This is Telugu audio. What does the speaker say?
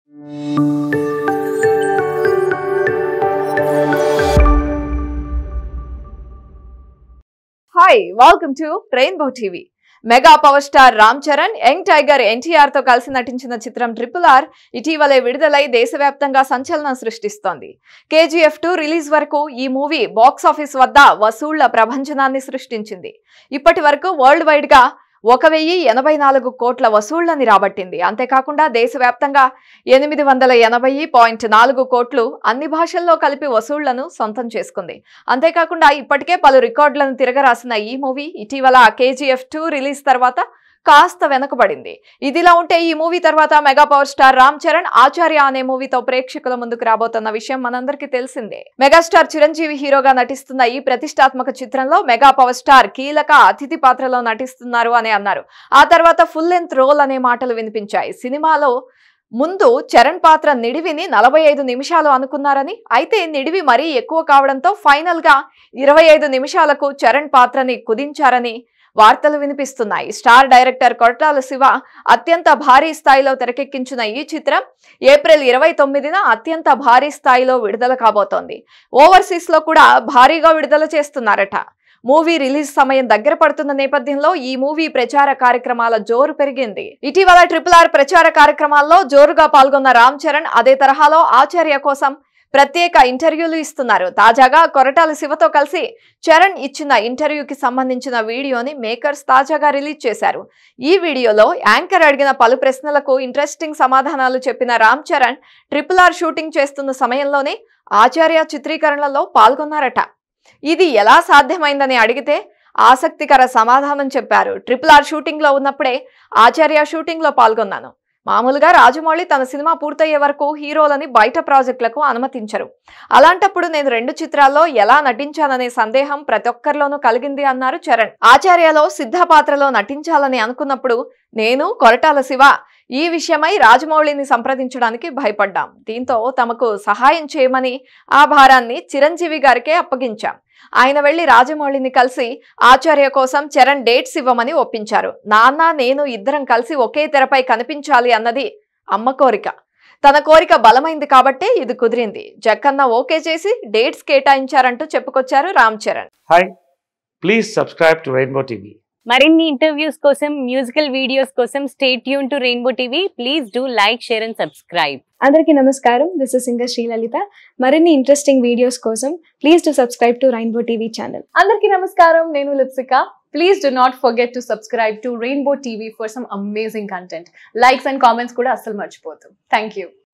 hi welcome to rainbow TV mega power star Ram Charan young tiger NTR తో కలిసి నటించిన చిత్రం ట్రిపుల్ ఆర్ ఇటీవలే విడుదలై దేశవ్యాప్తంగా సంచలనం సృష్టిస్తోంది కేజీఎఫ్ టూ రిలీజ్ వరకు ఈ మూవీ బాక్స్ ఆఫీస్ వద్ద వసూళ్ల ప్రభంజనాన్ని సృష్టించింది ఇప్పటి వరకు వరల్డ్ వైడ్ గా ఒక వెయ్యి ఎనభై నాలుగు కోట్ల వసూళ్లని రాబట్టింది అంతేకాకుండా దేశవ్యాప్తంగా ఎనిమిది వందల ఎనభై పాయింట్ నాలుగు కోట్లు అన్ని భాషల్లో కలిపి వసూళ్లను సొంతం చేసుకుంది అంతేకాకుండా ఇప్పటికే పలు రికార్డులను తిరగరాసిన ఈ మూవీ ఇటీవల కేజీఎఫ్ టూ రిలీజ్ తర్వాత కాస్త వెనకబడింది ఇదిలా ఉంటే ఈ మూవీ తర్వాత mega power star Ram Charan Acharya అనే మూవీతో ప్రేక్షకుల ముందుకు రాబోతున్న విషయం మనందరికీ తెలిసిందే మెగాస్టార్ చిరంజీవి హీరోగా నటిస్తున్న ఈ ప్రతిష్టాత్మక చిత్రంలో మెగా పవర్ స్టార్ కీలక అతిథి పాత్రలో నటిస్తున్నారు అని అన్నారు ఆ తర్వాత ఫుల్ లెంత్ రోల్ అనే మాటలు వినిపించాయి సినిమాలో ముందు చరణ్ పాత్ర నిడివిని నలభై ఐదు నిమిషాలు అనుకున్నారని అయితే నిడివి మరీ ఎక్కువ కావడంతో ఫైనల్ గా ఇరవై ఐదు నిమిషాలకు చరణ్ పాత్రని కుదించారని వార్తలు వినిపిస్తున్నాయి స్టార్ డైరెక్టర్ కొట్టాల శివ అత్యంత భారీ స్థాయిలో తెరకెక్కించిన ఈ చిత్రం ఏప్రిల్ ఇరవై తొమ్మిదిన అత్యంత భారీ స్థాయిలో విడుదల కాబోతోంది ఓవర్సీస్ లో కూడా భారీగా విడుదల చేస్తున్నారట మూవీ రిలీజ్ సమయం దగ్గర పడుతున్న నేపథ్యంలో ఈ మూవీ ప్రచార కార్యక్రమాల జోరు పెరిగింది ఇటీవల ట్రిపుల్ ఆర్ ప్రచార కార్యక్రమాల్లో జోరుగా పాల్గొన్న రామ్ చరణ్ అదే తరహాలో ఆచార్య కోసం ప్రత్యేక ఇంటర్వ్యూలు ఇస్తున్నారు తాజాగా కొరటాల శివతో కలిసి చరణ్ ఇచ్చిన ఇంటర్వ్యూకి సంబంధించిన వీడియోని మేకర్స్ తాజాగా రిలీజ్ చేశారు ఈ వీడియోలో యాంకర్ అడిగిన పలు ప్రశ్నలకు ఇంట్రెస్టింగ్ సమాధానాలు చెప్పిన Ram Charan triple R shooting చేస్తున్న సమయంలోనే ఆచార్య చిత్రీకరణలో పాల్గొన్నారట ఇది ఎలా సాధ్యమైందని అడిగితే ఆసక్తికర సమాధానం చెప్పారు ట్రిపుల్ ఆర్ షూటింగ్ లో ఉన్నప్పుడే ఆచార్య షూటింగ్ లో పాల్గొన్నాను మామూలుగా రాజమౌళి తన సినిమా పూర్తయ్యే వరకు హీరోలని బయట ప్రాజెక్టులకు అనుమతించరు అలాంటప్పుడు నేను రెండు చిత్రాల్లో ఎలా నటించాననే సందేహం ప్రతి ఒక్కరిలోనూ కలిగింది అన్నారు చరణ్ ఆచార్యలో సిద్ధ పాత్రలో నటించాలని అనుకున్నప్పుడు నేను కొరటాల శివ ఈ విషయమై రాజమౌళిని సంప్రదించడానికి భయపడ్డాం దీంతో తమకు సహాయం చేయమని ఆ భారాన్ని చిరంజీవి గారికే అప్పగించాం ఆయన వెళ్లి రాజమౌళిని కలిసి ఆచార్య కోసం చరణ్ డేట్స్ ఇవ్వమని ఒప్పించారు నాన్న నేను ఇద్దరం కలిసి ఒకే తెరపై కనిపించాలి అన్నది అమ్మ కోరిక తన కోరిక బలమైంది కాబట్టే ఇది కుదిరింది జక్కన్న ఓకే చేసి డేట్స్ కేటాయించారంటూ చెప్పుకొచ్చారు Ram Charan hi please subscribe to rainbow TV మరిన్ని ఇంటర్వ్యూస్ కోసం మ్యూజికల్ వీడియోస్ కోసం stay tune to rainbow TV please do like share and subscribe అందరికీ నమస్కారం దిస్ ఇస్ సింగర్ శ్రీలలిత మరిన్ని ఇంట్రెస్టింగ్ వీడియోస్ కోసం please to subscribe to rainbow TV channel అందరికీ నమస్కారం నేను Lipsika please do not forget to subscribe to rainbow TV for some amazing content likes and comments కూడా అస్సలు మర్చిపోతాం థ్యాంక్ యూ